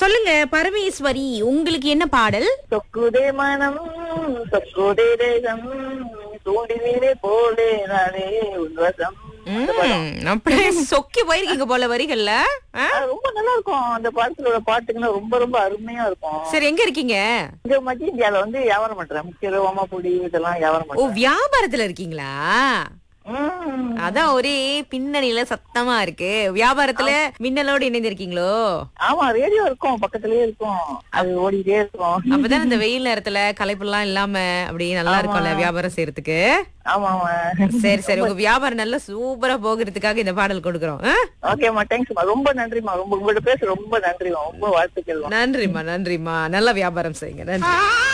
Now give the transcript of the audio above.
சொல்லுங்க பரமேஸ்வரி உங்களுக்கு என்ன பாடல் சொக்குதே மனம் சொக்குதே தேகம் தூண்டி நீரே போலே நானே உன்வசம் ம், அப்படியே சொக்கி போயிருக்கீங்க போல வரிகள்ல ஆ? அது ரொம்ப நல்லா இருக்கும் அந்த படத்துல பாட்டுங்கன்னா ரொம்ப ரொம்ப அருமையா இருக்கும் சரி எங்க இருக்கீங்க இங்க மத்திய இந்தியால வந்து வியாபாரம் பண்றேன் முக்கிய ஓமப்பொடி இதெல்லாம் வியாபாரம் ஓ பண்றேன் வியாபாரத்துல இருக்கீங்களா ம். அதான் ஒரே பின்னணியில சத்தமா இருக்கு வியாபாரத்துல மின்னலோடு இணைந்திருக்கீங்களோ ஆமா ரேடியோ இருக்கும் பக்கத்துலயே இருக்கும் அது ஓடிட்டே இருக்கும் அப்பதான் இந்த வெயில் நேரத்துல களைப்பெல்லாம் இல்லாம அப்படி நல்லா இருக்கும்ல வியாபாரம் செய்யறதுக்கு ஆமா ஆமா சரி சரி உங்க வியாபாரம் நல்லா சூப்பரா போகிறதுக்காக இந்த பாடல் கொடுக்குறோம் ஆ? ஓகேம்மா தேங்க்ஸ்மா ரொம்ப நன்றிமா ரொம்ப உங்கள்ட்ட பேச ரொம்ப நன்றிமா ரொம்ப வாழ்த்துக்கள் நன்றிம்மா நன்றிம்மா நல்லா வியாபாரம் செய்யுங்க நன்றி